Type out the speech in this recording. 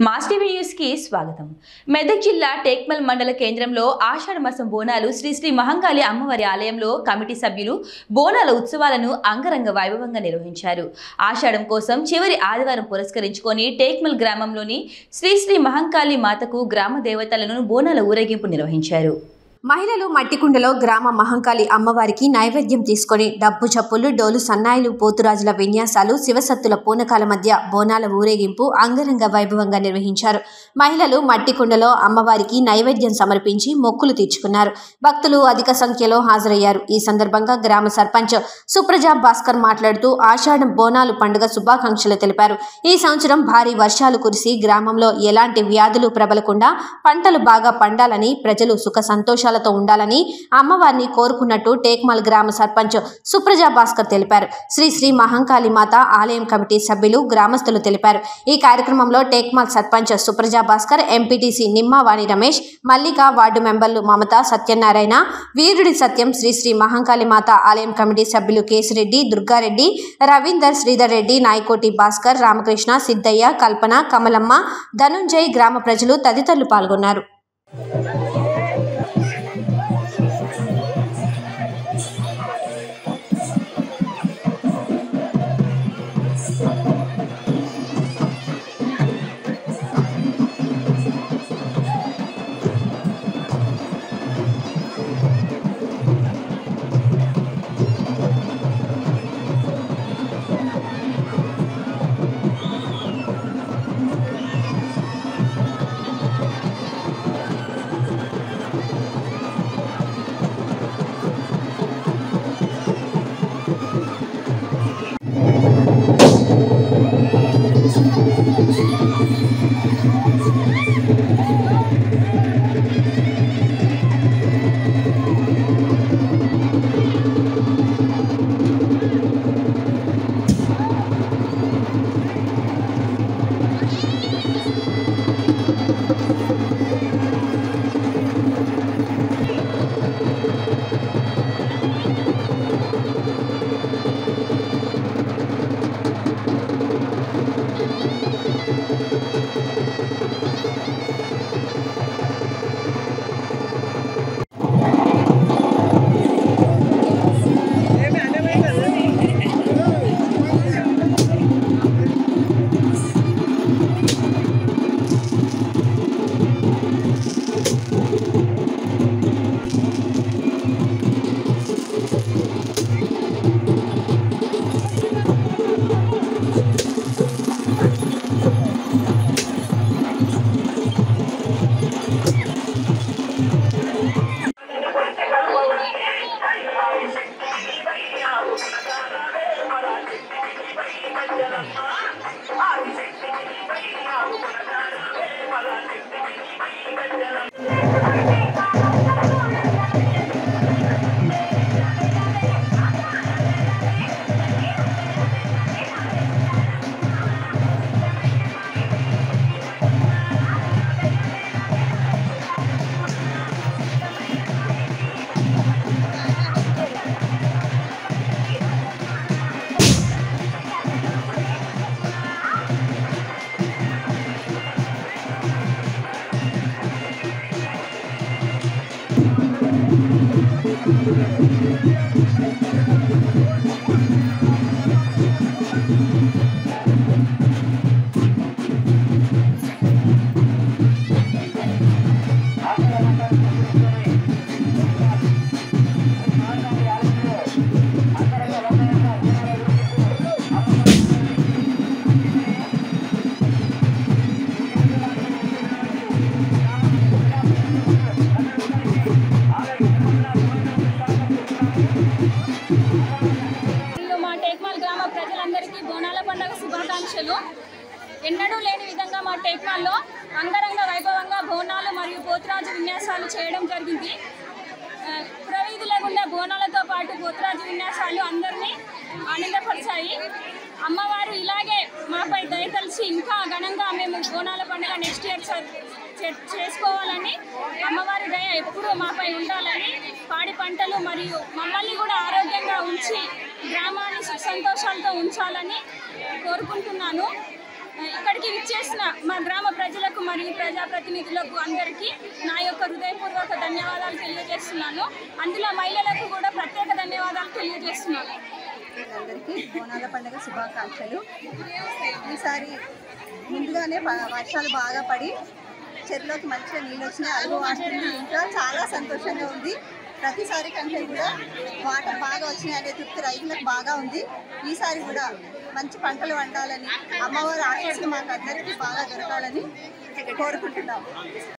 mass TV news కి స్వాగతం మెదక్ జిల్లా టేక్మల్ మండల కేంద్రంలో ఆషాఢ మాసం బోనాలు శ్రీ శ్రీ మహంకాళి అమ్మవారి ఆలయంలో కమిటీ సభ్యులు బోనాల ఉత్సవాలను అంగరంగ వైభవంగా నిర్వహించారు ఆషాఢం కోసం చివరి ఆదివారం పురస్కరించుకొని టేక్మల్ గ్రామంలోని శ్రీ శ్రీ మహంకాళి మాతకు గ్రామ దేవతలను బోనాల ఊరేగింపు నిర్వహించారు మహిళలు మట్టికుండలో గ్రామ మహంకాళి అమ్మవారికి నైవేద్యం తీసుకొని డబ్బు చప్పులు డోలు సన్నాయిలు పోతురాజుల విన్యాసాలు శివసత్తుల పూనకాల మధ్య బోనాల ఊరేగింపు అంగరంగ వైభవంగా నిర్వహించారు మహిళలు మట్టికుండలో అమ్మవారికి నైవేద్యం సమర్పించి మొక్కులు తీర్చుకున్నారు భక్తులు అధిక సంఖ్యలో హాజరయ్యారు ఈ సందర్భంగా గ్రామ సర్పంచ్ సుప్రజా భాస్కర్ మాట్లాడుతూ ఆషాఢం బోనాలు పండుగ శుభాకాంక్షలు తెలిపారు ఈ సంవత్సరం భారీ వర్షాలు కురిసి గ్రామంలో ఎలాంటి వ్యాధులు ప్రబలకుండా పంటలు బాగా పండాలని ప్రజలు సుఖ సంతోషాలతో ఉండాలని అమ్మవారిని కోరుకున్నట్టు టేక్మల్ గ్రామ సర్పంచ్ సుప్రజా భాస్కర్ తెలిపారు శ్రీ శ్రీ మహంకాళి మాత ఆలయం కమిటీ సభ్యులు గ్రామస్తులు తెలిపారు ఈ కార్యక్రమంలో టేక్మల్ సర్పంచ్ సుప్రజా భాస్కర్ ఎంపీటీసీ నిమ్మావాణి రమేష్ మల్లిక వార్డు మెంబర్లు మమత సత్యనారాయణ వీరుడి సత్యం శ్రీ శ్రీ మహంకాళి మాత ఆలయం కమిటీ సభ్యులు కేసిరెడ్డి దుర్గారెడ్డి రవీందర్ శ్రీధర్ రెడ్డి నాయకోటి భాస్కర్ రామకృష్ణ సిద్ధయ్య కల్పన కమలమ్మ ధనుంజయ్ గ్రామ ప్రజలు తదితరులు పాల్గొన్నారు ఇల్లు మా టేక్మాల్ గ్రామ ప్రజలందరికీ బోనాల పండుగ శుభాకాంక్షలు ఎన్నడూ లేని విధంగా మా టేక్మాల్లో అంగరంగ వైభవంగా బోనాలు మరియు పోతురాజు విన్యాసాలు చేయడం జరిగింది ఆ, పురవీధుల గుండా బోనాలతో పాటు పోతురాజు విన్యాసాలు అందరినీ ఆనందపరిచాయి అమ్మవారు ఇలాగే మాపై దయతలిచి ఇంకా ఘనంగా మేము బోనాల పండుగ నెక్స్ట్ ఇయర్ చే- చేసుకోవాలని అమ్మవారి దయ ఎప్పుడూ మాపై ఉండాలని పాడి పంటలు మరియు మమ్మల్ని కూడా ఆరోగ్యంగా ఉంచి గ్రామాన్ని సుఖ సంతోషాలతో ఉంచాలని కోరుకుంటున్నాను ఇక్కడికి విచ్చేసిన మా గ్రామ ప్రజల ప్రజాప్రతినిధులకు అందరికీ నా యొక్క హృదయపూర్వక ధన్యవాదాలు తెలియజేస్తున్నాను అందులో మహిళలకు కూడా ప్రత్యేక ధన్యవాదాలు తెలియజేస్తున్నాను అందరికీ బోనాల పండుగ శుభాకాంక్షలు ఈసారి ముందుగానే ప- వర్షాలు బాగా పడి చెరువులోకి మంచిగా నీళ్ళు వచ్చినాయి అలుగు వాస్తుంది ఇంకా చాలా సంతోషంగా ఉంది ప్రతిసారి కంటే కూడా వాటర్ బాగా వచ్చినాయి అనే తృప్తి రైతులకు బాగా ఉంది ఈసారి కూడా మంచి పంటలు వండాలని అమ్మవారి ఆశీస్సులు మాకు అందరికీ బాగా దొరకాలని కోరుకుంటున్నాం